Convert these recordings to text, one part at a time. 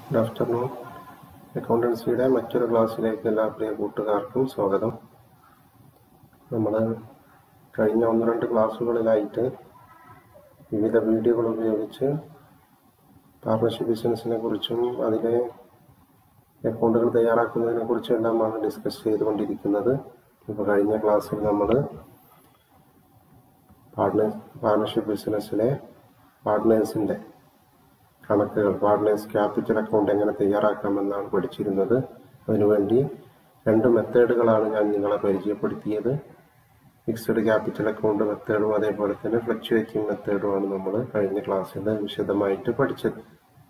good afternoon അക്കൗണ്ടൻസിയുടെ മറ്റൊരു ക്ലാസ്സിലേക്ക് എല്ലാ പ്രിയ കൂട്ടുകാർക്കും സ്വാഗതം നമ്മൾ കഴിഞ്ഞ ഒന്ന് രണ്ട് ക്ലാസ്സുകളിലായിട്ട് വിവിധ വീഡിയോകൾ ഉപയോഗിച്ച് പാർട്ണർഷിപ്പ് ബിസിനസ്സിനെ കുറിച്ചും അതിലെ അക്കൗണ്ടുകൾ തയ്യാറാക്കുന്നതിനെ കുറിച്ചും എല്ലാമാണ് ഡിസ്കസ് ചെയ്തുകൊണ്ടിരിക്കുന്നത് ഇപ്പോൾ കഴിഞ്ഞ ക്ലാസ്സിൽ നമ്മൾ പാർട്ട്നർ പാർട്ണർഷിപ്പ് ബിസിനസ്സിലെ പാർട്ട്നേഴ്സിൻ്റെ കണക്കുകൾ പാർട്ട്നേഴ്സ് ക്യാപിറ്റൽ അക്കൗണ്ട് എങ്ങനെ തയ്യാറാക്കാമെന്നാണ് പഠിച്ചിരുന്നത് അതിനുവേണ്ടി രണ്ട് മെത്തേഡുകളാണ് ഞാൻ നിങ്ങളെ പരിചയപ്പെടുത്തിയത് ഫിക്സഡ് ക്യാപിറ്റൽ അക്കൗണ്ട് മെത്തേഡും അതേപോലെ തന്നെ ഫ്ലക്ച്വേറ്റിംഗ് മെത്തേഡുമാണ് നമ്മൾ കഴിഞ്ഞ ക്ലാസ്സിൽ വിശദമായിട്ട് പഠിച്ചത്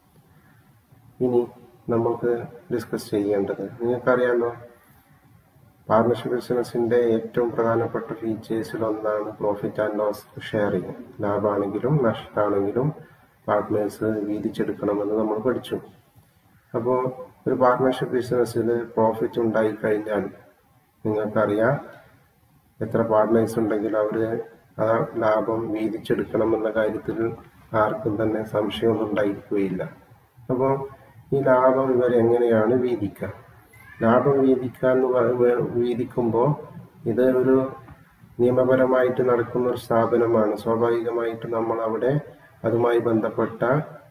ഇനി നമ്മൾക്ക് ഡിസ്കസ് ചെയ്യേണ്ടത് നിങ്ങൾക്കറിയാമല്ലോ പാർട്ണർഷിപ്പ് ബിസിനസിന്റെ ഏറ്റവും പ്രധാനപ്പെട്ട ഫീച്ചേഴ്സിൽ ഒന്നാണ് പ്രോഫിറ്റ് ആൻഡ് ലോസ് ഷെയറിങ് ലാഭമാണെങ്കിലും നഷ്ടമാണെങ്കിലും പാർട്ട്നേഴ്സ് വീതിച്ചെടുക്കണമെന്ന് നമ്മൾ പഠിച്ചു അപ്പോൾ ഒരു പാർട്ട്ണർഷിപ്പ് ബിസിനസ്സിൽ പ്രോഫിറ്റ് ഉണ്ടായി കഴിഞ്ഞാൽ നിങ്ങൾക്കറിയാം എത്ര പാർട്ട്നേഴ്സ് ഉണ്ടെങ്കിൽ അവർ ആ ലാഭം വീതിച്ചെടുക്കണമെന്ന കാര്യത്തിൽ ആർക്കും തന്നെ സംശയമൊന്നും ഉണ്ടായിരിക്കുകയില്ല അപ്പോൾ ഈ ലാഭം ഇവരെങ്ങനെയാണ് വീതിക്കുക ലാഭം വീതിക്കുക എന്ന് പറ- വീതിക്കുമ്പോൾ ഇത് ഒരു നിയമപരമായിട്ട് നടക്കുന്ന ഒരു സ്ഥാപനമാണ് സ്വാഭാവികമായിട്ട് നമ്മൾ അവിടെ അതുമായി ബന്ധപ്പെട്ട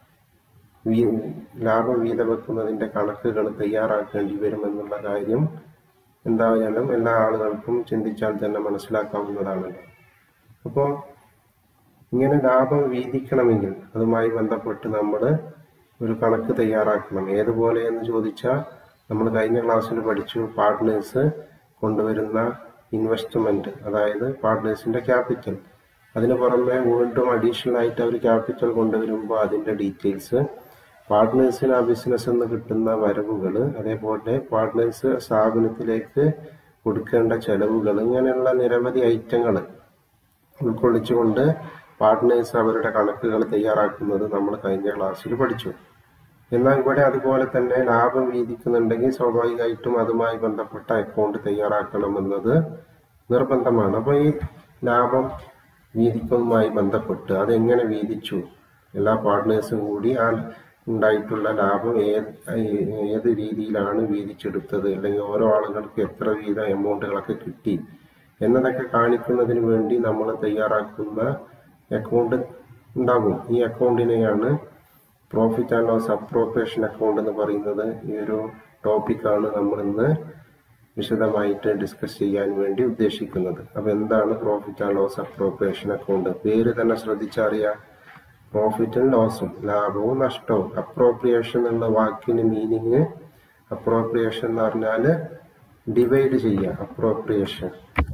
വീ- ലാഭം വീത വെക്കുന്നതിന്റെ കണക്കുകൾ തയ്യാറാക്കേണ്ടി വരുമെന്നുള്ള കാര്യം എന്തായാലും എല്ലാ ആളുകൾക്കും ചിന്തിച്ചാൽ തന്നെ മനസ്സിലാക്കാവുന്നതാണല്ലോ അപ്പോൾ ഇങ്ങനെ ലാഭം വീതിക്കണമെങ്കിൽ അതുമായി ബന്ധപ്പെട്ട് നമ്മൾ ഒരു കണക്ക് തയ്യാറാക്കണം ഏതുപോലെ എന്ന് ചോദിച്ചാൽ നമ്മൾ കഴിഞ്ഞ ക്ലാസ്സിൽ പഠിച്ചു പാർട്ട്നേഴ്സ് കൊണ്ടുവരുന്ന ഇൻവെസ്റ്റ്മെന്റ് അതായത് പാർട്ട്നേഴ്സിന്റെ ക്യാപിറ്റൽ അതിന് പുറമെ വീണ്ടും അഡീഷണൽ ആയിട്ട് അവർ ക്യാപിറ്റൽ കൊണ്ടുവരുമ്പോൾ അതിന്റെ ഡീറ്റെയിൽസ് പാർട്ട്നേഴ്സിന് ആ ബിസിനസ് നിന്ന് കിട്ടുന്ന വരവുകൾ അതേപോലെ പാർട്ട്നേഴ്സ് സ്ഥാപനത്തിലേക്ക് കൊടുക്കേണ്ട ചെലവുകൾ ഇങ്ങനെയുള്ള നിരവധി ഐറ്റങ്ങൾ ഉൾക്കൊള്ളിച്ചുകൊണ്ട് പാർട്ട്നേഴ്സ് അവരുടെ കണക്കുകൾ തയ്യാറാക്കുന്നത് നമ്മൾ കഴിഞ്ഞ ക്ലാസ്സിൽ പഠിച്ചു എന്നാൽ ഇവിടെ അതുപോലെ തന്നെ ലാഭം വീതിക്കുന്നുണ്ടെങ്കിൽ സ്വാഭാവികമായിട്ടും അതുമായി ബന്ധപ്പെട്ട അക്കൗണ്ട് തയ്യാറാക്കണമെന്നത് നിർബന്ധമാണ് അപ്പോൾ ഈ ലാഭം വീതിക്കുന്നതുമായി ബന്ധപ്പെട്ട് അതെങ്ങനെ വീതിച്ചു എല്ലാ പാർട്ട്നേഴ്സും കൂടി ആ ഉണ്ടായിട്ടുള്ള ലാഭം ഏത് ഏത് രീതിയിലാണ് വീതിച്ചെടുത്തത് അല്ലെങ്കിൽ ഓരോ ആളുകൾക്ക് എത്ര വീത എമൗണ്ടുകളൊക്കെ കിട്ടി എന്നതൊക്കെ കാണിക്കുന്നതിന് വേണ്ടി നമ്മൾ തയ്യാറാക്കുന്ന അക്കൗണ്ട് ഉണ്ടാകും ഈ അക്കൗണ്ടിനെയാണ് profit and loss appropriation account എന്ന് പറയുന്നത് ഈ ഒരു ടോപ്പിക്കാണ് നമ്മൾ ഇന്ന് വിശദമായിട്ട് ഡിസ്കസ് ചെയ്യാൻ വേണ്ടി ഉദ്ദേശിക്കുന്നത് അപ്പൊ എന്താണ് profit and loss appropriation account പേര് തന്നെ ശ്രദ്ധിച്ചറിയാം പ്രോഫിറ്റും ലോസും ലാഭവും നഷ്ടവും അപ്രോപ്രിയേഷൻ എന്നുള്ള വാക്കിന് മീനിങ് അപ്രോപ്രിയേഷൻ എന്ന് പറഞ്ഞാല് ഡിവൈഡ് ചെയ്യുക അപ്രോപ്രിയേഷൻ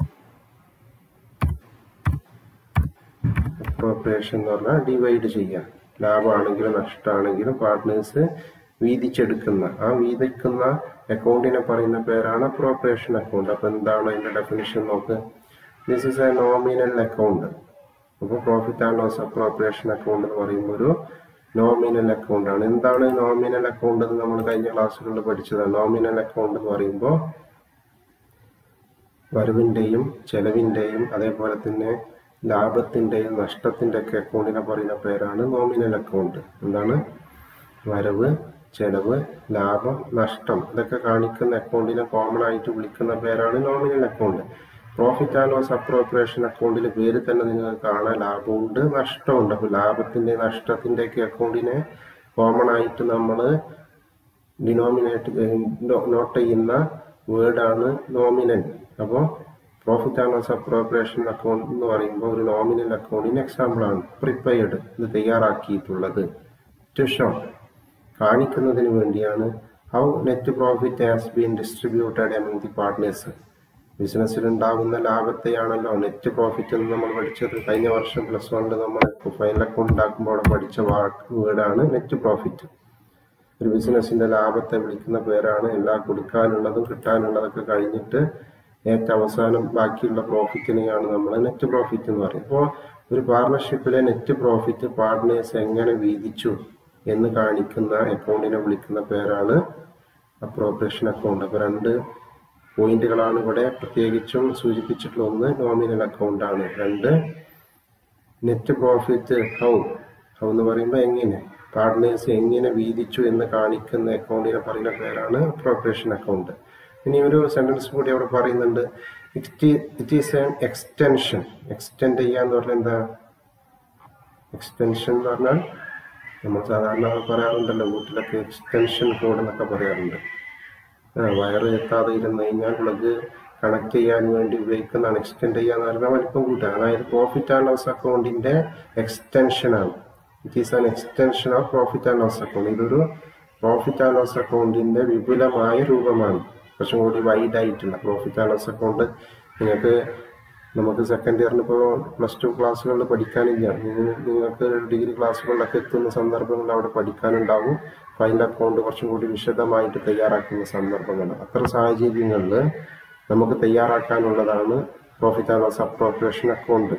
അപ്രോപ്രിയേഷൻ എന്ന് പറഞ്ഞാൽ ഡിവൈഡ് ചെയ്യുക ലാഭമാണെങ്കിലും നഷ്ടമാണെങ്കിലും പാർട്ട്നേഴ്സ് വീതിച്ചെടുക്കുന്ന ആ വീതിക്കുന്ന അക്കൗണ്ടിനെ പറയുന്ന പേരാണ് അപ്രോപ്രിയേഷൻ അക്കൗണ്ട് അപ്പൊ എന്താണ് അതിന്റെ ഡെഫിനിഷൻ നോക്ക് this is a nominal account അപ്പോൾ profit and loss appropriation account എന്ന് പറയുമ്പോൾ ഒരു നോമിനൽ അക്കൗണ്ട് ആണ് എന്താണ് നോമിനൽ അക്കൗണ്ട് എന്ന് നമ്മൾ കഴിഞ്ഞ ക്ലാസ്സുകളിൽ പഠിച്ചതാണ് നോമിനൽ അക്കൗണ്ട് എന്ന് പറയുമ്പോൾ വരവിന്റെയും ചെലവിന്റെയും അതേപോലെ തന്നെ ലാഭത്തിന്റെയും നഷ്ടത്തിന്റെ ഒക്കെ അക്കൗണ്ടിനെ പറയുന്ന പേരാണ് നോമിനൽ അക്കൗണ്ട് എന്താണ് വരവ് ചെലവ് ലാഭം നഷ്ടം ഇതൊക്കെ കാണിക്കുന്ന അക്കൗണ്ടിനെ കോമൺ ആയിട്ട് വിളിക്കുന്ന പേരാണ് nominal account profit and loss appropriation അക്കൗണ്ടിൽ പേര് തന്നെ നിങ്ങൾക്ക് കാണാം ലാഭമുണ്ട് നഷ്ടമുണ്ട് അപ്പൊ ലാഭത്തിന്റെ നഷ്ടത്തിന്റെ ഒക്കെ അക്കൗണ്ടിനെ കോമൺ ആയിട്ട് നമ്മൾ ഡിനോമിനേറ്റ് നോട്ട് ചെയ്യുന്ന വേർഡാണ് നോമിനൽ അപ്പോൾ profit and loss appropriation account എന്ന് പറയുമ്പോൾ ഒരു നോമിനൽ അക്കൗണ്ടിന് എക്സാമ്പിൾ ആണ് പ്രിപ്പയർഡ് ഇത് തയ്യാറാക്കിയിട്ടുള്ളത് ടു ഷോ കാണിക്കുന്നതിന് വേണ്ടിയാണ് how net profit has been distributed among the partners ബിസിനസ്സിൽ ഉണ്ടാകുന്ന ലാഭത്തെയാണല്ലോ നെറ്റ് പ്രോഫിറ്റ് എന്ന് നമ്മൾ പഠിച്ചത് കഴിഞ്ഞ വർഷം പ്ലസ് വണ്ണിൽ നമ്മൾ ഫൈനൽ അക്കൗണ്ട് ഉണ്ടാക്കുമ്പോൾ അവിടെ പഠിച്ച വേർഡാണ് നെറ്റ് പ്രോഫിറ്റ് ഒരു ബിസിനസിന്റെ ലാഭത്തെ വിളിക്കുന്ന പേരാണ് എല്ലാം കൊടുക്കാനുള്ളതും കിട്ടാനുള്ളതൊക്കെ കഴിഞ്ഞിട്ട് ഏറ്റവും അവസാനം ബാക്കിയുള്ള പ്രോഫിറ്റിനെയാണ് നമ്മൾ നെറ്റ് പ്രോഫിറ്റ് എന്ന് പറയുന്നത് അപ്പോൾ ഒരു പാർട്ണർഷിപ്പിലെ നെറ്റ് പ്രോഫിറ്റ് പാർട്ട്നേഴ്സ് എങ്ങനെ വീതിച്ചു എന്ന് കാണിക്കുന്ന അക്കൗണ്ടിനെ വിളിക്കുന്ന പേരാണ് അപ്രോപ്രിയേഷൻ അക്കൗണ്ട് അപ്പോൾ രണ്ട് പോയിന്റുകളാണ് ഇവിടെ പ്രത്യേകിച്ചും സൂചിപ്പിച്ചിട്ടുള്ള ഒന്ന് നോമിനൽ അക്കൗണ്ട് ആണ് രണ്ട് നെറ്റ് പ്രോഫിറ്റ് ഹൗ ഹൗ എന്ന് പറയുമ്പോൾ എങ്ങനെ പാർട്ട്നേഴ്സ് എങ്ങനെ വീതിച്ചു എന്ന് കാണിക്കുന്ന അക്കൗണ്ടിനെ പറയുന്ന പേരാണ് അപ്രോപ്രിയേഷൻ അക്കൗണ്ട് ഇനി ഒരു സെന്റൻസ് കൂടി അവിടെ പറയുന്നുണ്ട് it it is an extension extend ചെയ്യാന്ന് പറഞ്ഞാൽ എന്താ എക്സ്റ്റൻഷൻ എന്ന് പറഞ്ഞാൽ നമ്മൾ സാധാരണ പറയാറുണ്ടല്ലോ വീട്ടിലൊക്കെ എക്സ്റ്റൻഷൻ കോഡ് എന്നൊക്കെ പറയാറുണ്ട് ആ, വയറ് എത്താതെ ഇരുന്ന് കഴിഞ്ഞാൽ പ്ലഗ് കണക്ട് ചെയ്യാൻ വേണ്ടി ഉപയോഗിക്കുന്നതാണ് എക്സ്റ്റെൻഡ് ചെയ്യാന്ന് പറഞ്ഞാൽ വലിപ്പം കൂട്ടുക അതായത് പ്രോഫിറ്റ് ആൻഡ് ലോസ് അക്കൗണ്ടിന്റെ എക്സ്റ്റൻഷൻ ആണ് it is an extension of profit and loss account ഇതൊരു പ്രോഫിറ്റ് ആൻഡ് ലോസ് അക്കൗണ്ടിന്റെ വിപുലമായ രൂപമാണ് കുറച്ചും കൂടി വൈഡ് ആയിട്ടുള്ള പ്രോഫിറ്റ് ആൻഡ് ലോസ് അക്കൗണ്ട് നിങ്ങൾക്ക് നമുക്ക് സെക്കൻഡ് ഇയറിന് ഇപ്പോൾ പ്ലസ് ടു ക്ലാസ്സുകളിൽ പഠിക്കാനില്ല നിങ്ങൾ- നിങ്ങൾക്ക് ഡിഗ്രി ക്ലാസ്സുകളിലൊക്കെ എത്തുന്ന സന്ദർഭങ്ങളിൽ അവിടെ പഠിക്കാനുണ്ടാവും ഫൈനൽ അക്കൗണ്ട് കുറച്ചും കൂടി വിശദമായിട്ട് തയ്യാറാക്കുന്ന സന്ദർഭങ്ങൾ അത്തരം സാഹചര്യങ്ങളിൽ നമുക്ക് തയ്യാറാക്കാനുള്ളതാണ് profit and loss appropriation account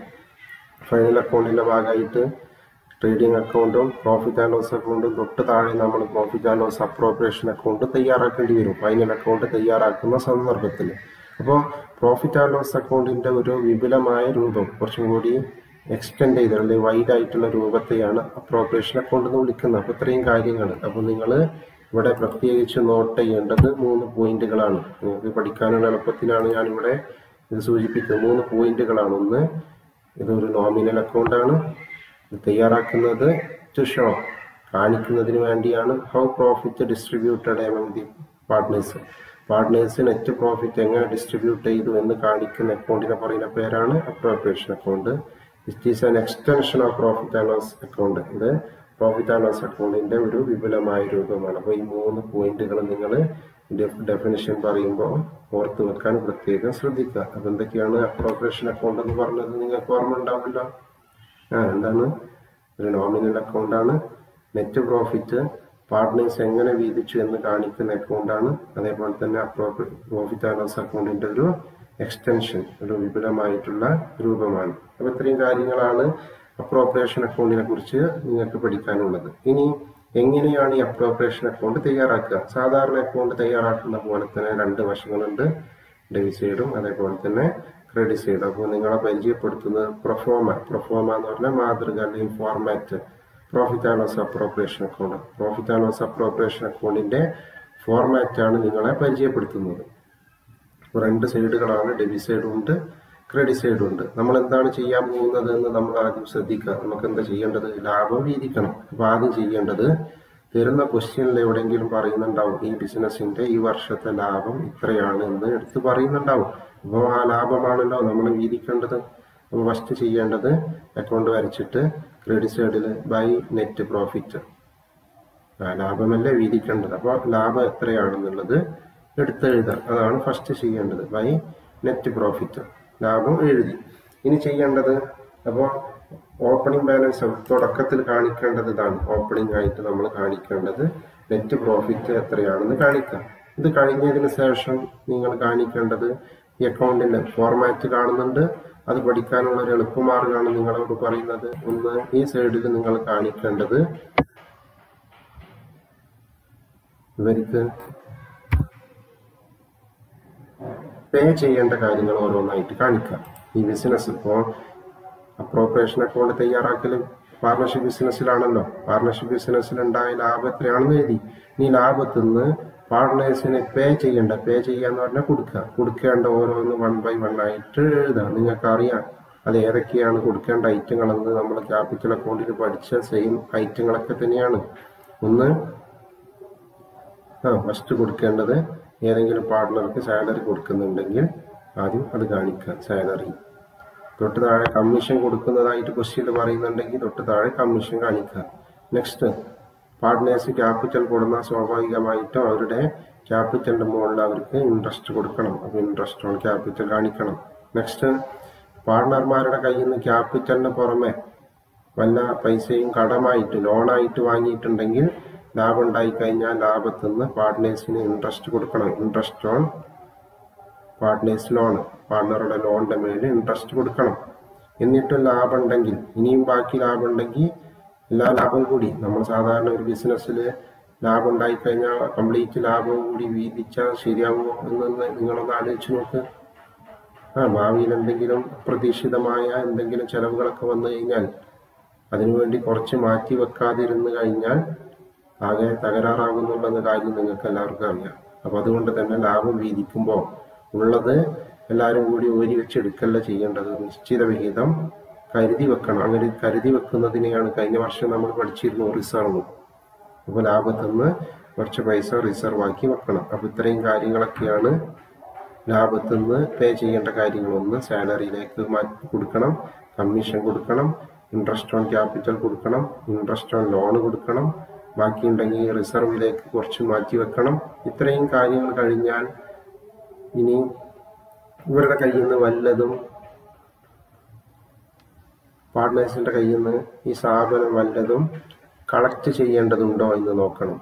final അക്കൗണ്ടിന്റെ ഭാഗമായിട്ട് ട്രേഡിംഗ് അക്കൗണ്ടും പ്രോഫിറ്റ് ആൻഡ് ലോസ് അക്കൗണ്ടും തൊട്ട് താഴെ നമ്മൾ profit and loss appropriation account തയ്യാറാക്കേണ്ടി വരും ഫൈനൽ അക്കൗണ്ട് തയ്യാറാക്കുന്ന സന്ദർഭത്തിൽ അപ്പോൾ പ്രോഫിറ്റ് ആൻഡ് ലോസ് അക്കൗണ്ടിന്റെ ഒരു വിപുലമായ രൂപം കുറച്ചും കൂടി എക്സ്റ്റെൻഡ് ചെയ്ത അല്ലെങ്കിൽ വൈഡ് ആയിട്ടുള്ള രൂപത്തെയാണ് അപ്രോപ്രിയേഷൻ അക്കൗണ്ട് എന്ന് വിളിക്കുന്നത് അപ്പോൾ ഇത്രയും കാര്യങ്ങൾ അപ്പോൾ നിങ്ങൾ ഇവിടെ പ്രത്യേകിച്ച് നോട്ട് ചെയ്യേണ്ടത് മൂന്ന് പോയിന്റുകളാണ് നിങ്ങൾക്ക് പഠിക്കാനുള്ള എളുപ്പത്തിനാണ് ഞാനിവിടെ ഇത് സൂചിപ്പിക്കുന്നത് മൂന്ന് പോയിന്റുകളാണ് ഒന്ന് ഇതൊരു നോമിനൽ അക്കൗണ്ടാണ് ഇത് തയ്യാറാക്കുന്നത് ടു ഷോ കാണിക്കുന്നതിന് വേണ്ടിയാണ് how profit distributed among the partners partners net profit എങ്ങനെ ഡിസ്ട്രിബ്യൂട്ട് ചെയ്തു എന്ന് കാണിക്കുന്ന അക്കൗണ്ടിനെ പറയുന്ന പേരാണ് appropriation account it is an extension of profit and loss account ഇത് പ്രോഫിറ്റ് ആൻഡ് ലോസ് അക്കൗണ്ടിന്റെ ഒരു വിപുലമായ രൂപമാണ് അപ്പോൾ ഈ മൂന്ന് പോയിന്റുകൾ നിങ്ങൾ ഡെഫിനിഷൻ പറയുമ്പോൾ ഓർത്ത് വെക്കാൻ പ്രത്യേകം ശ്രദ്ധിക്കുക അപ്പൊ എന്തൊക്കെയാണ് അപ്രോപ്രിയേഷൻ അക്കൗണ്ട് എന്ന് പറഞ്ഞത് നിങ്ങൾക്ക് ഓർമ്മ ഉണ്ടാവില്ല ആ എന്താണ് ഒരു നോമിനൽ അക്കൗണ്ടാണ് നെറ്റ് പ്രോഫിറ്റ് പാർട്ട്നേഴ്സ് എങ്ങനെ വീതിച്ചു എന്ന് കാണിക്കുന്ന അക്കൗണ്ടാണ് അതേപോലെ തന്നെ പ്രോഫിറ്റ് ആൻഡ് ലോസ് അക്കൗണ്ടിന്റെ ഒരു എക്സ്റ്റൻഷൻ ഒരു വിപുലമായിട്ടുള്ള രൂപമാണ് അപ്പൊ ഇത്രയും കാര്യങ്ങളാണ് അപ്രോപ്രിയേഷൻ അക്കൗണ്ടിനെ കുറിച്ച് നിങ്ങൾക്ക് പഠിക്കാനുള്ളത് ഇനി എങ്ങനെയാണ് ഈ അപ്രോപ്രിയേഷൻ അക്കൗണ്ട് തയ്യാറാക്കുക സാധാരണ അക്കൗണ്ട് തയ്യാറാക്കുന്ന പോലെ തന്നെ രണ്ട് വശങ്ങളുണ്ട് ഡെബിറ്റ് സൈഡും അതേപോലെ തന്നെ ക്രെഡിറ്റ് സൈഡും അപ്പോൾ നിങ്ങളെ പരിചയപ്പെടുത്തുന്നത് പ്രൊഫോമ പ്രൊഫോമ എന്ന് പറഞ്ഞാൽ മാതൃക അല്ലെങ്കിൽ format profit and loss appropriation account profit and loss appropriation അക്കൗണ്ടിന്റെ ഫോർമാറ്റ് ആണ് നിങ്ങളെ പരിചയപ്പെടുത്തുന്നത് അപ്പോൾ രണ്ട് സൈഡുകളാണ് ഡെബിറ്റ് സൈഡും ഉണ്ട് ക്രെഡിറ്റ് സൈഡും ഉണ്ട് നമ്മൾ എന്താണ് ചെയ്യാൻ പോകുന്നത് എന്ന് നമ്മൾ ആദ്യം ശ്രദ്ധിക്കുക നമുക്ക് എന്താ ചെയ്യേണ്ടത് ലാഭം വീതിക്കണം അപ്പൊ ആദ്യം ചെയ്യേണ്ടത് തരുന്ന ക്വസ്റ്റ്യനിൽ എവിടെയെങ്കിലും പറയുന്നുണ്ടാവും ഈ ബിസിനസിന്റെ ഈ വർഷത്തെ ലാഭം ഇത്രയാണ് എന്ന് എടുത്ത് പറയുന്നുണ്ടാവും അപ്പോൾ ആ ലാഭമാണല്ലോ നമ്മൾ വീതിക്കേണ്ടത് അപ്പോൾ ഫസ്റ്റ് ചെയ്യേണ്ടത് അക്കൗണ്ട് വരച്ചിട്ട് ക്രെഡിറ്റ് സൈഡിൽ ബൈ നെറ്റ് പ്രോഫിറ്റ് ആ ലാഭമല്ലേ വീതിക്കേണ്ടത് അപ്പോൾ ലാഭം എത്രയാണെന്നുള്ളത് എടുത്തെഴുതാം അതാണ് ഫസ്റ്റ് ചെയ്യേണ്ടത് ബൈ നെറ്റ് പ്രോഫിറ്റ് ലാഭം എഴുതി ഇനി ചെയ്യേണ്ടത് അപ്പോൾ ഓപ്പണിംഗ് ബാലൻസ് തുടക്കത്തിൽ കാണിക്കേണ്ടത് ഇതാണ് ഓപ്പണിംഗ് ആയിട്ട് നമ്മൾ കാണിക്കേണ്ടത് നെറ്റ് പ്രോഫിറ്റ് എത്രയാണെന്ന് കാണിക്കാം ഇത് കഴിഞ്ഞതിന് ശേഷം നിങ്ങൾ കാണിക്കേണ്ടത് ഈ അക്കൗണ്ടിന്റെ ഫോർമാറ്റ് കാണുന്നുണ്ട് അത് പഠിക്കാനുള്ള ഒരു എളുപ്പമാർഗ്ഗമാണ് നിങ്ങളോട് പറയുന്നത് ഒന്ന് ഈ സൈഡിൽ നിങ്ങൾ കാണിക്കേണ്ടത് ഇവർക്ക് പേ ചെയ്യേണ്ട കാര്യങ്ങൾ ഓരോന്നായിട്ട് കാണിക്കാം ഈ ബിസിനസ് ഇപ്പോൾ അപ്രോപ്രിയേഷൻ അക്കൗണ്ട് തയ്യാറാക്കൽ പാർട്ണർഷിപ്പ് ബിസിനസ്സിലാണല്ലോ പാർട്ണർഷിപ്പ് ബിസിനസ്സിൽ ഉണ്ടായ ലാഭം എത്രയാണെന്ന് എഴുതി ഈ ലാഭത്തിൽ നിന്ന് പാർട്ട്നേഴ്സിന് പേ ചെയ്യേണ്ട പേ ചെയ്യാന്ന് പറഞ്ഞാൽ കൊടുക്കുക കൊടുക്കേണ്ട ഓരോന്ന് വൺ ബൈ വൺ ആയിട്ട് എഴുതാം നിങ്ങൾക്ക് അറിയാം അത് ഏതൊക്കെയാണ് കൊടുക്കേണ്ട ഐറ്റങ്ങളെന്ന് നമ്മൾ ക്യാപിറ്റൽ അക്കൗണ്ടിൽ പഠിച്ച സെയിം ഐറ്റങ്ങളൊക്കെ തന്നെയാണ് ഒന്ന് ആ ഫസ്റ്റ് കൊടുക്കേണ്ടത് ഏതെങ്കിലും പാർട്ട്ണർക്ക് സാലറി കൊടുക്കുന്നുണ്ടെങ്കിൽ ആദ്യം അത് കാണിക്കുക സാലറി തൊട്ട് താഴെ കമ്മീഷൻ കൊടുക്കുന്നതായിട്ട് ക്വസ്റ്റ്യൻ പറയുന്നുണ്ടെങ്കിൽ തൊട്ട് താഴെ കമ്മീഷൻ കാണിക്കുക നെക്സ്റ്റ് പാർട്ട്നേഴ്സ് ക്യാപിറ്റൽ കൊടുന്ന സ്വാഭാവികമായിട്ടും അവരുടെ ക്യാപിറ്റലിന്റെ മുകളിൽ അവർക്ക് ഇൻട്രസ്റ്റ് കൊടുക്കണം അപ്പോൾ ഇൻട്രസ്റ്റ് ഓൺ ക്യാപിറ്റൽ കാണിക്കണം നെക്സ്റ്റ് പാർട്ട്ണർമാരുടെ കയ്യിൽ നിന്ന് ക്യാപിറ്റലിന് പുറമെ വല്ല പൈസയും കടമായിട്ട് ലോണായിട്ട് വാങ്ങിയിട്ടുണ്ടെങ്കിൽ ലാഭം ഉണ്ടായിക്കഴിഞ്ഞാൽ ലാഭത്തിൽ നിന്ന് പാർട്ട്നേഴ്സിന് ഇൻട്രസ്റ്റ് കൊടുക്കണം ഇൻട്രസ്റ്റ് ഓൺ പാർട്ട്നേഴ്സ് ലോൺ പാർട്ട്ണറുടെ ലോണിന്റെ മേലിൽ ഇൻട്രസ്റ്റ് കൊടുക്കണം എന്നിട്ടും ലാഭം ഉണ്ടെങ്കിൽ ഇനിയും ബാക്കി ലാഭം ഉണ്ടെങ്കിൽ എല്ലാ ലാഭം കൂടി നമ്മൾ സാധാരണ ഒരു ബിസിനസ്സിൽ ലാഭം ഉണ്ടായിക്കഴിഞ്ഞാൽ കംപ്ലീറ്റ് ലാഭവും കൂടി വീതിച്ചാൽ ശരിയാവുമോ എന്നൊന്ന് നിങ്ങളൊന്ന് ആലോചിച്ച് നോക്ക് ആ ഭാവിയിൽ എന്തെങ്കിലും അപ്രതീക്ഷിതമായ എന്തെങ്കിലും ചെലവുകളൊക്കെ വന്നു കഴിഞ്ഞാൽ അതിനുവേണ്ടി കുറച്ച് മാറ്റി വെക്കാതിരുന്ന് കഴിഞ്ഞാൽ ആകെ തകരാറാകുന്നുള്ള കാര്യം നിങ്ങൾക്ക് എല്ലാവർക്കും അറിയാം അപ്പൊ അതുകൊണ്ട് തന്നെ ലാഭം വീതിക്കുമ്പോൾ ഉള്ളത് എല്ലാവരും കൂടി ഊരി വെച്ചെടുക്കല്ല ചെയ്യേണ്ടത് നിശ്ചിത വിഹിതം കരുതി വെക്കണം അങ്ങനെ കരുതി വെക്കുന്നതിനെയാണ് കഴിഞ്ഞ വർഷം നമ്മൾ പഠിച്ചിരുന്നു റിസർവ് അപ്പോൾ ലാഭത്തിൽ നിന്ന് കുറച്ച് പൈസ റിസർവ് ആക്കി വെക്കണം അപ്പൊ ഇത്രയും കാര്യങ്ങളൊക്കെയാണ് ലാഭത്തിൽ നിന്ന് പേ ചെയ്യേണ്ട കാര്യങ്ങളൊന്ന് സാലറിയിലേക്ക് മാറ്റി കൊടുക്കണം കമ്മീഷൻ കൊടുക്കണം ഇൻട്രസ്റ്റ് ഓൺ ക്യാപിറ്റൽ കൊടുക്കണം ഇൻട്രസ്റ്റ് ഓൺ ലോൺ കൊടുക്കണം ബാക്കിയുണ്ടെങ്കിൽ റിസർവിലേക്ക് കുറച്ച് മാറ്റി വെക്കണം ഇത്രയും കാര്യങ്ങൾ കഴിഞ്ഞാൽ ഇനി ഇവരുടെ കയ്യിൽ നിന്ന് വല്ലതും പാർട്ട്നേഴ്സിന്റെ കയ്യിൽ നിന്ന് ഈ സ്ഥാപനം വല്ലതും കളക്ട് ചെയ്യേണ്ടതുണ്ടോ എന്ന് നോക്കണം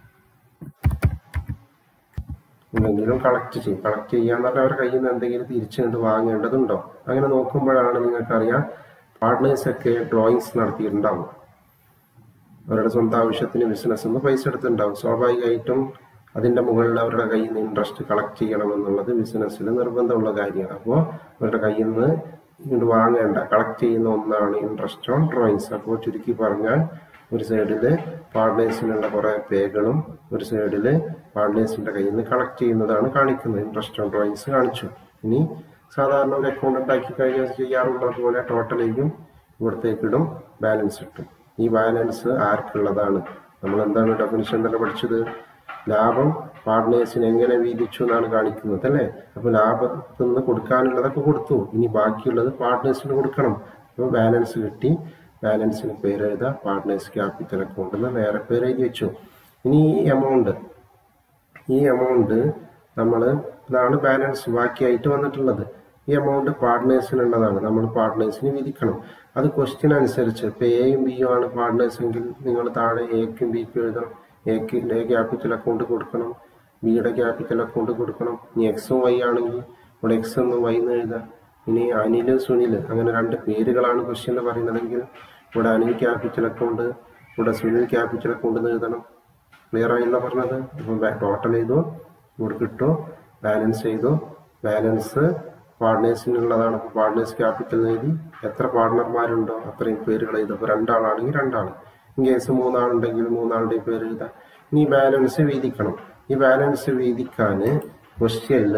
എന്തെങ്കിലും കളക്ട് ചെയ്യും കളക്ട് ചെയ്യാന്ന് പറഞ്ഞാൽ അവരുടെ കയ്യിൽ നിന്ന് എന്തെങ്കിലും തിരിച്ചുകൊണ്ട് വാങ്ങേണ്ടതുണ്ടോ അങ്ങനെ നോക്കുമ്പോഴാണ് നിങ്ങൾക്കറിയാം പാർട്ട്നേഴ്സ് ഒക്കെ ഡ്രോയിങ്സ് നടത്തിയിട്ടുണ്ടാവും അവരുടെ സ്വന്തം ആവശ്യത്തിന് ബിസിനസ് നിന്ന് പൈസ എടുത്തിട്ടുണ്ടാവും സ്വാഭാവികമായിട്ടും അതിന്റെ മുകളിൽ അവരുടെ കയ്യിൽ നിന്ന് ഇൻട്രസ്റ്റ് കളക്ട് ചെയ്യണം എന്നുള്ളത് ബിസിനസ്സിൽ നിർബന്ധമുള്ള കാര്യമാണ് അപ്പോൾ അവരുടെ കയ്യിൽ നിന്ന് ഇങ്ങോട്ട് വാങ്ങേണ്ട കളക്ട് ചെയ്യുന്ന ഒന്നാണ് ഇൻട്രസ്റ്റ് ഓൺ ഡ്രോയിങ്സ് അപ്പോൾ ചുരുക്കി പറഞ്ഞാൽ ഒരു സൈഡിൽ പാർട്ട്നേഴ്സിനുള്ള കുറേ പേകളും ഒരു സൈഡിൽ പാർട്ട്നേഴ്സിന്റെ കയ്യിൽ നിന്ന് കളക്ട് ചെയ്യുന്നതാണ് കാണിക്കുന്നത് ഇൻട്രസ്റ്റ് ഓൺ ഡ്രോയിങ്സ് കാണിച്ചു ഇനി സാധാരണ ഒരു അക്കൗണ്ട് ഉണ്ടാക്കി കഴിഞ്ഞാൽ ചെയ്യാറുള്ളത് പോലെ ടോട്ടലേക്കും ഇവിടത്തേക്ക് ഇടും ബാലൻസ് ഇട്ടും ഈ ബാലൻസ് ആർക്കുള്ളതാണ് നമ്മൾ എന്താണ് ഡെഫിനിഷൻ തന്നെ പഠിച്ചത് ലാഭം പാർട്ട്നേഴ്സിന് എങ്ങനെ വീതിച്ചു എന്നാണ് കാണിക്കുന്നത് അല്ലേ അപ്പൊ ലാഭത്തിൽ നിന്ന് കൊടുക്കാനുള്ളതൊക്കെ കൊടുത്തു ഇനി ബാക്കിയുള്ളത് പാർട്ട്നേഴ്സിന് കൊടുക്കണം അപ്പോൾ ബാലൻസ് കിട്ടി ബാലൻസിന് പേര് എഴുതുക പാർട്ട്നേഴ്സ് ക്യാപിറ്റൽ അക്കൗണ്ട് എന്ന് വേറെ പേര് എഴുതി വെച്ചു ഇനി ഈ എമൗണ്ട് ഈ എമൗണ്ട് നമ്മൾ ഇതാണ് ബാലൻസ് ബാക്കിയായിട്ട് വന്നിട്ടുള്ളത് ഈ എമൗണ്ട് പാർട്ട്നേഴ്സിനുള്ളതാണ് നമ്മൾ പാർട്ട്നേഴ്സിന് വിധിക്കണം അത് ക്വസ്റ്റ്യൻ അനുസരിച്ച് ഇപ്പൊ എയും ബിയും ആണ് പാർട്ട്നേഴ്സ് എങ്കിൽ നിങ്ങൾ താഴെ എക്കും ബിക്കും എഴുതണം എക്ക് എ ക്യാപിറ്റൽ അക്കൗണ്ട് കൊടുക്കണം ബിയുടെ ക്യാപിറ്റൽ അക്കൗണ്ട് കൊടുക്കണം ഇനി എക്സും വൈ ആണെങ്കിൽ ഇവിടെ എക്സ് എന്ന് വൈ എന്ന് എഴുതാം ഇനി അനിൽ സുനിൽ അങ്ങനെ രണ്ട് പേരുകളാണ് ക്വസ്റ്റ്യനിൽ പറയുന്നതെങ്കിൽ ഇവിടെ അനിൽ ക്യാപിറ്റൽ അക്കൗണ്ട് ഇവിടെ സുനിൽ ക്യാപിറ്റൽ അക്കൗണ്ട് എന്ന് എഴുതണം ക്ലിയർ ആയില്ല പറഞ്ഞത് ഇപ്പം ടോട്ടൽ ചെയ്തു ഇവിടെ കിട്ടും ബാലൻസ് ചെയ്തു ബാലൻസ് പാർട്ട്നേഴ്സിനുള്ളതാണ് അപ്പോൾ പാർട്ട്നേഴ്സ് ക്യാപിറ്റൽ എഴുതി എത്ര പാർട്ട്ണർമാരുണ്ടോ അത്രയും പേരുകൾ എഴുതും അപ്പോൾ രണ്ടാളാണെങ്കിൽ രണ്ടാൾ ഇൻ കേസ് മൂന്നാളുണ്ടെങ്കിൽ മൂന്നാളുടെയും പേര് എഴുതാം ഇനി ബാലൻസ് വീതിക്കണം ഈ ബാലൻസ് വീതിക്കാൻ ക്വസ്റ്റ്യനിൽ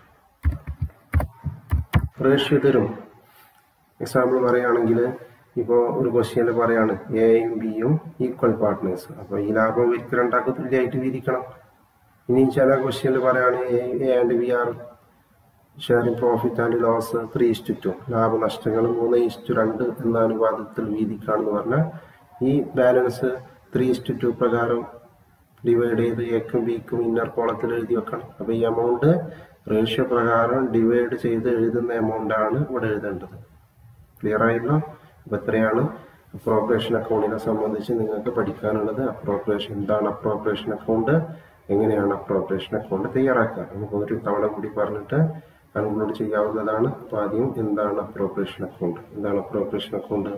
റേഷ്യോ തരും എക്സാമ്പിൾ പറയുകയാണെങ്കിൽ ഇപ്പോൾ ഒരു ക്വസ്റ്റ്യനിൽ പറയാണ് എയും ബിയും ഈക്വൽ പാർട്ട്നേഴ്സ് അപ്പോൾ ഈ ലാഭം ഇവർക്ക് രണ്ടാൾക്ക് തുല്യമായിട്ട് വീതിക്കണം ഇനി ചില ക്വസ്റ്റ്യനിൽ പറയാണ് A and B are sharing profit and loss three is to two ലാഭനഷ്ടങ്ങൾ മൂന്ന് ഇസ്റ്റു രണ്ട് എന്ന അനുപാതത്തിൽ വീതിക്കാണെന്ന് പറഞ്ഞാൽ ഈ ബാലൻസ് ത്രീ ഇസ്റ്റു ടു പ്രകാരം ഡിവൈഡ് ചെയ്ത് എക്കും ബിക്കും ഇന്നർ കോളത്തിൽ എഴുതി വെക്കണം അപ്പോൾ ഈ എമൗണ്ട് റേഷ്യോ പ്രകാരം ഡിവൈഡ് ചെയ്ത് എഴുതുന്ന എമൗണ്ട് ആണ് ഇവിടെ എഴുതേണ്ടത് ക്ലിയർ ആയല്ലോ അപ്പോൾ ഇത്രയാണ് അപ്രോപ്രിയേഷൻ അക്കൗണ്ടിനെ സംബന്ധിച്ച് നിങ്ങൾക്ക് പഠിക്കാനുള്ളത് അപ്രോപ്രിയേഷൻ എന്താണ് അപ്രോപ്രിയേഷൻ അക്കൗണ്ട് എങ്ങനെയാണ് അപ്രോപ്രിയേഷൻ അക്കൗണ്ട് തയ്യാറാക്കുക നമുക്ക് ഒരു തവണ കൂടി പറഞ്ഞിട്ട് കൺക്ലൂഡ് ചെയ്യാവുന്നതാണ് അപ്പോൾ ആദ്യം എന്താണ് അപ്രോപ്രിയേഷൻ അക്കൗണ്ട് എന്താണ് അപ്രോപ്രിയേഷൻ അക്കൗണ്ട്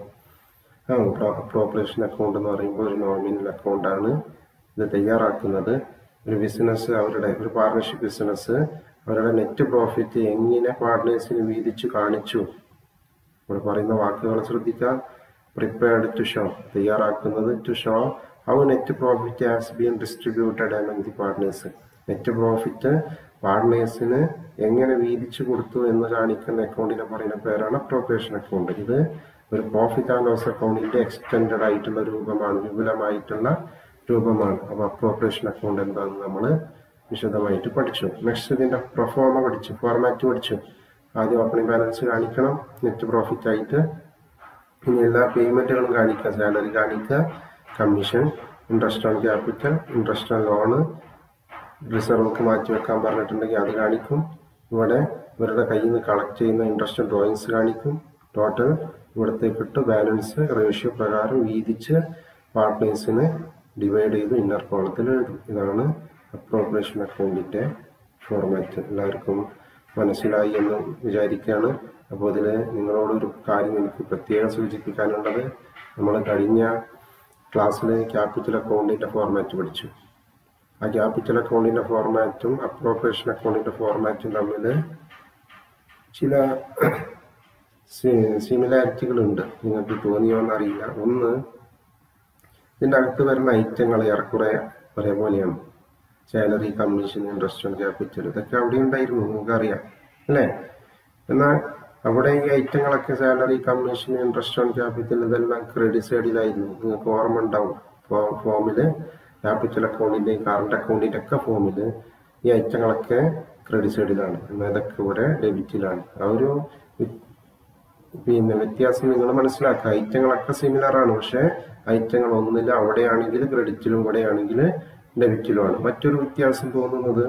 ആ അപ്രോപ്രിയേഷൻ അക്കൗണ്ട് എന്ന് പറയുമ്പോൾ ഒരു നോമിനൽ അക്കൗണ്ട് ആണ് ഇത് തയ്യാറാക്കുന്നത് ഒരു ബിസിനസ് അവരുടെ ഒരു പാർട്ണർഷിപ്പ് ബിസിനസ് അവരുടെ നെറ്റ് പ്രോഫിറ്റ് എങ്ങനെ പാർട്ട്നേഴ്സിന് വീതിച്ചു കാണിച്ചു ഇവിടെ പറയുന്ന വാക്കുകൾ ശ്രദ്ധിക്കുക പ്രിപ്പയർഡ് ടു ഷോ തയ്യാറാക്കുന്നത് to show how net profit has been distributed among the partners net profit പാർട്ട്നേഴ്സിന് എങ്ങനെ വീതിച്ചു കൊടുത്തു എന്ന് കാണിക്കുന്ന അക്കൗണ്ടിനെ പറയുന്ന പേരാണ് അപ്രോപ്രിയേഷൻ അക്കൗണ്ട് ഇത് ഒരു പ്രോഫിറ്റ് ആൻഡ് ലോസ് അക്കൗണ്ടിന്റെ എക്സ്റ്റെൻഡഡ് ആയിട്ടുള്ള രൂപമാണ് വിപുലമായിട്ടുള്ള രൂപമാണ് അപ്പൊ അപ്രോപ്രിയേഷൻ അക്കൗണ്ട് എന്താണെന്ന് നമ്മൾ വിശദമായിട്ട് പഠിച്ചു നെക്സ്റ്റ് ഇതിന്റെ പ്രൊഫോമ പഠിച്ചു ഫോർമാറ്റ് പഠിച്ചു ആദ്യം ഓപ്പണിംഗ് ബാലൻസ് കാണിക്കണം നെറ്റ് പ്രോഫിറ്റ് ആയിട്ട് ഇനി എല്ലാ പേയ്മെന്റുകളും കാണിക്കുക സാലറി കാണിക്കുക commission interest on capital interest on loan റിസർവ്ക്ക് മാറ്റി വെക്കാൻ പറഞ്ഞിട്ടുണ്ടെങ്കിൽ അത് കാണിക്കും ഇവിടെ ഇവരുടെ കയ്യിൽ നിന്ന് കളക്ട് ചെയ്യുന്ന ഇൻട്രസ്റ്റ് ഡ്രോയിങ്സ് കാണിക്കും ടോട്ടൽ ഇവിടത്തേക്ക് ഇട്ട് ബാലൻസ് റേഷ്യോ പ്രകാരം വീതിച്ച് പാർട്ട്നേഴ്സിന് ഡിവൈഡ് ചെയ്ത് ഇന്നർ കോളത്തിൽ എഴുതും ഇതാണ് അപ്രോപ്രിയേഷൻ അക്കൗണ്ടിന്റെ ഫോർമാറ്റ് എല്ലാവർക്കും മനസ്സിലായി എന്ന് വിചാരിക്കുകയാണ് അപ്പോൾ ഇതിൽ നിങ്ങളോടൊരു കാര്യം എനിക്ക് പ്രത്യേകം സൂചിപ്പിക്കാനുള്ളത് നമ്മൾ കഴിഞ്ഞ ക്ലാസ്സിൽ ക്യാപിറ്റൽ അക്കൗണ്ടിന്റെ ഫോർമാറ്റ് പഠിച്ചു ആ ക്യാപിറ്റൽ അക്കൗണ്ടിന്റെ ഫോർമാറ്റും അപ്രോപ്രിയേഷൻ അക്കൗണ്ടിന്റെ ഫോർമാറ്റും തമ്മിൽ ചില സിമിലാരിറ്റികൾ ഉണ്ട് നിങ്ങൾക്ക് തോന്നിയോന്ന് അറിയില്ല ഒന്ന് ഇതിൻ്റെ അകത്ത് വരുന്ന ഐറ്റങ്ങൾ ഏറെക്കുറെ ഒരേപോലെയാണ് സാലറി കമ്മീഷൻ ഇൻട്രസ്റ്റ് ക്യാപിറ്റൽ ഇതൊക്കെ അവിടെ ഉണ്ടായിരുന്നു നിങ്ങൾക്കറിയാം അല്ലേ എന്നാൽ അവിടെ ഈ ഐറ്റങ്ങളൊക്കെ salary commission interest on capital ഇതെല്ലാം ക്രെഡിറ്റ് സൈഡിലായിരുന്നു നിങ്ങൾക്ക് ഓർമ്മ ഉണ്ടാവും ഫോമിൽ ക്യാപിറ്റൽ അക്കൗണ്ടിൻ്റെയും കറണ്ട് അക്കൗണ്ടിൻ്റെ ഒക്കെ ഫോമിൽ ഈ ഐറ്റങ്ങളൊക്കെ ക്രെഡിറ്റ് സൈഡിലാണ് എന്നാൽ ഇതൊക്കെ ഇവിടെ ഡെബിറ്റിലാണ് ആ ഒരു വി- പിന്നെ വ്യത്യാസം നിങ്ങൾ മനസ്സിലാക്കുക ഐറ്റങ്ങളൊക്കെ സിമിലർ ആണ് പക്ഷെ ഐറ്റങ്ങൾ ഒന്നിൽ അവിടെയാണെങ്കിൽ ക്രെഡിറ്റിലും ഇവിടെയാണെങ്കിൽ ഡെബിറ്റിലുമാണ് മറ്റൊരു വ്യത്യാസം തോന്നുന്നത്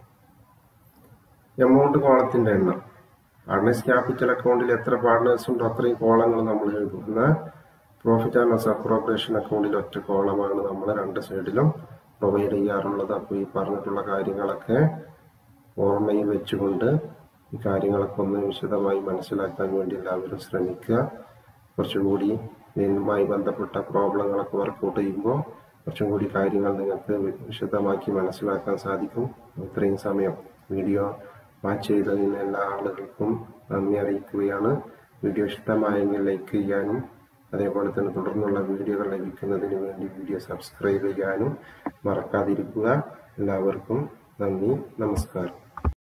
എമൗണ്ട് കോളത്തിന്റെ എണ്ണം പാർട്ട്നേഴ്സ് ക്യാപിറ്റൽ അക്കൗണ്ടിൽ എത്ര പാർട്ട്നേഴ്സ് ഉണ്ടോ അത്രയും കോളങ്ങൾ നമ്മൾ എഴുതും എന്നാൽ പ്രോഫിറ്റ് ആൻഡ് ലോസ് അപ്രോപ്രിയേഷൻ അക്കൗണ്ടിൽ ഒറ്റ കോളമാണ് നമ്മൾ രണ്ട് സൈഡിലും പ്രൊവൈഡ് ചെയ്യാറുള്ളത് അപ്പോൾ ഈ പറഞ്ഞിട്ടുള്ള കാര്യങ്ങളൊക്കെ ഓർമ്മയിൽ വെച്ചുകൊണ്ട് ഈ കാര്യങ്ങളൊക്കെ ഒന്ന് വിശദമായി മനസ്സിലാക്കാൻ വേണ്ടി എല്ലാവരും ശ്രമിക്കുക കുറച്ചും കൂടി ഇതിനുമായി ബന്ധപ്പെട്ട പ്രോബ്ലങ്ങളൊക്കെ വർക്കൗട്ട് ചെയ്യുമ്പോൾ കുറച്ചും കൂടി കാര്യങ്ങൾ നിങ്ങൾക്ക് വി- വിശദമാക്കി മനസ്സിലാക്കാൻ സാധിക്കും ഇത്രയും സമയം വീഡിയോ വാച്ച് ചെയ്തതിന് എല്ലാ ആളുകൾക്കും നന്ദി അറിയിക്കുകയാണ് വീഡിയോ ഇഷ്ടമായെങ്കിൽ ലൈക്ക് ചെയ്യാനും അതേപോലെ തന്നെ തുടർന്നുള്ള വീഡിയോകൾ ലഭിക്കുന്നതിന് വേണ്ടി വീഡിയോ സബ്സ്ക്രൈബ് ചെയ്യാനും മറക്കാതിരിക്കുക എല്ലാവർക്കും നന്ദി നമസ്കാരം